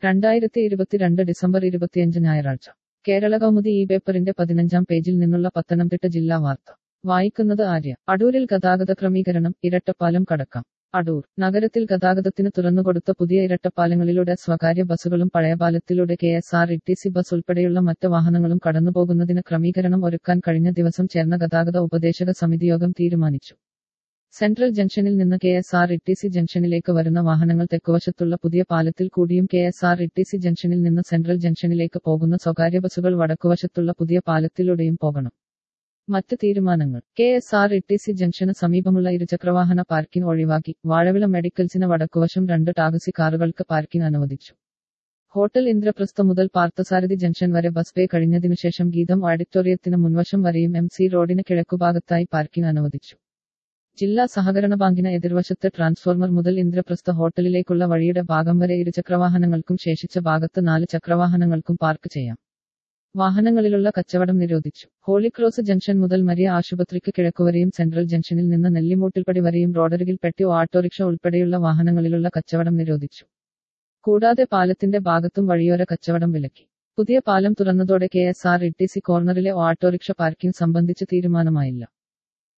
രണ്ടായിരത്തി ഇരുപത്തിരണ്ട് ഡിസംബർ ഇരുപത്തിയഞ്ച് ഞായറാഴ്ച കേരള കൗമുദി ഈ പേപ്പറിന്റെ പതിനഞ്ചാം പേജിൽ നിന്നുള്ള പത്തനംതിട്ട ജില്ലാ വാർത്ത വായിക്കുന്നത് ആര്യ അടൂരിൽ ഗതാഗത ക്രമീകരണം ഇരട്ടപ്പാലം കടക്കാം അടൂർ നഗരത്തിൽ ഗതാഗതത്തിന് തുറന്നുകൊടുത്ത പുതിയ ഇരട്ടപ്പാലങ്ങളിലൂടെ സ്വകാര്യ ബസ്സുകളും പഴയ പാലത്തിലൂടെ K S R T C bus ബസ് ഉൾപ്പെടെയുള്ള മറ്റ് വാഹനങ്ങളും കടന്നുപോകുന്നതിന് ക്രമീകരണം ഒരുക്കാൻ കഴിഞ്ഞ ദിവസം ചേർന്ന ഗതാഗത ഉപദേശക സമിതി യോഗം തീരുമാനിച്ചു സെൻട്രൽ ജംഗ്ഷനിൽ നിന്ന് K S R T C സി ജംഗ്ഷനിലേക്ക് വരുന്ന വാഹനങ്ങൾ തെക്കുവശത്തുള്ള പുതിയ പാലത്തിൽ കൂടിയും K S R T C സി ജംഗ്ഷനിൽ നിന്ന് സെൻട്രൽ ജംഗ്ഷനിലേക്ക് പോകുന്ന സ്വകാര്യ ബസ്സുകൾ വടക്കുവശത്തുള്ള പുതിയ പാലത്തിലൂടെയും പോകണം മറ്റ് തീരുമാനങ്ങൾ K S R T C സി ജംഗ്ഷന് സമീപമുള്ള ഇരുചക്രവാഹന പാർക്കിംഗ് ഒഴിവാക്കി വാഴവിള മെഡിക്കൽസിന് വടക്കുവശം രണ്ട് ടാക്സി കാറുകൾക്ക് പാർക്കിംഗ് അനുവദിച്ചു ഹോട്ടൽ ഇന്ദ്രപ്രസ്ഥ മുതൽ പാർത്ഥസാരഥി ജംഗ്ഷൻ വരെ ബസ് പേ കഴിഞ്ഞതിനുശേഷം ഗീതം ഓഡിറ്റോറിയത്തിന് മുൻവശം വരെയും എം സി റോഡിന് കിഴക്കുഭാഗത്തായി പാർക്കിംഗ് അനുവദിച്ചു ജില്ലാ സഹകരണ ബാങ്കിന് എതിർവശത്ത് ട്രാൻസ്ഫോർമർ മുതൽ ഇന്ദ്രപ്രസ്ഥ ഹോട്ടലിലേക്കുള്ള വഴിയുടെ ഭാഗം വരെ ഇരുചക്രവാഹനങ്ങൾക്കും ശേഷിച്ച ഭാഗത്ത് നാല് ചക്രവാഹനങ്ങൾക്കും പാർക്ക് ചെയ്യാം വാഹനങ്ങളിലുള്ള കച്ചവടം നിരോധിച്ചു ഹോളിക്രോസ് ജംഗ്ഷൻ മുതൽ മരിയ ആശുപത്രിക്ക് കിഴക്കുവരെയും സെൻട്രൽ ജംഗ്ഷനിൽ നിന്ന് നെല്ലിമൂട്ടിൽപ്പടി വരെയും റോഡരികിൽ പെട്ടി ഓട്ടോറിക്ഷ ഉൾപ്പെടെയുള്ള വാഹനങ്ങളിലുള്ള കച്ചവടം നിരോധിച്ചു കൂടാതെ പാലത്തിന്റെ ഭാഗത്തും വഴിയോര കച്ചവടം വിലക്കി പുതിയ പാലം തുറന്നതോടെ K S R T C സി കോർണറിലെ ഓട്ടോറിക്ഷ പാർക്കിംഗ് സംബന്ധിച്ച് തീരുമാനമായില്ല